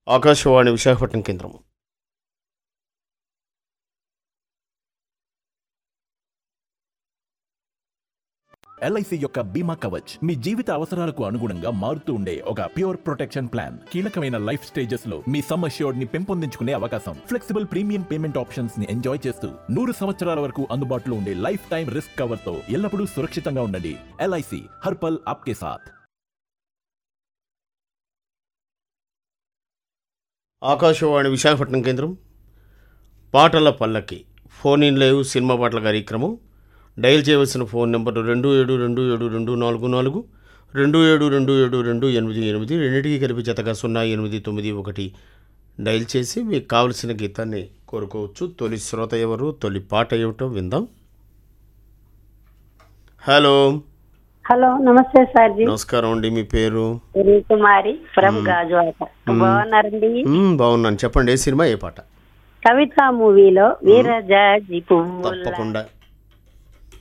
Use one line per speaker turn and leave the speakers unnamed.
ఆకాశవాణి విశాఖపట్నం కేంద్రం
ఎల్ఐసి యొక్క బీమా కవచ్ మీ జీవిత అవసరాలకు అనుగుణంగా మారుతూ ఉండే ఒక ప్యూర్ ప్రొటెక్షన్ ప్లాన్ కీలకమైన లైఫ్ స్టేజెస్ లో మీ సమ్ అష్యూర్డ్ ని పెంపొందించుకునే అవకాశం ఫ్లెక్సిబుల్ ప్రీమియం పేమెంట్ ఆప్షన్స్ ని ఎంజాయ్ చేస్తూ నూరు సంవత్సరాల వరకు అందుబాటులో ఉండే లైఫ్ టైం రిస్క్ కవర్ తో ఎల్లప్పుడూ సురక్షితంగా ఉండండి ఎల్ఐసి హర్పల్ ఆప్కే సాథ్
ఆకాశవాణి విశాఖపట్నం కేంద్రం పాటల పల్లకి ఫోన్ ఇన్ లైవ్ సినిమా పాటల కార్యక్రమం డయల్ చేయవలసిన ఫోన్ నెంబర్ రెండు ఏడు రెండు ఏడు రెండు నాలుగు నాలుగు రెండు ఏడు రెండు ఏడు రెండు ఎనిమిది ఎనిమిది రెండింటికి కలిపి జతగా సున్నా ఎనిమిది తొమ్మిది ఒకటి డయల్ చేసి మీకు కావలసిన గీతాన్ని కోరుకోవచ్చు తొలి శ్రోత ఎవరు తొలి పాట ఏమిటో విందాం హలో
హలో నమస్తే సార్ జీ
నమస్కారం అండి మీ పేరు
కుమారి ఫ్రమ్ గాజువాక బాగున్నారండి
మ్మ్, బాగున్నాను చెప్పండి ఏ సినిమా ఏ పాట
కవిత మూవీలో వీరజాజి పువ్వుల
తప్పకుండా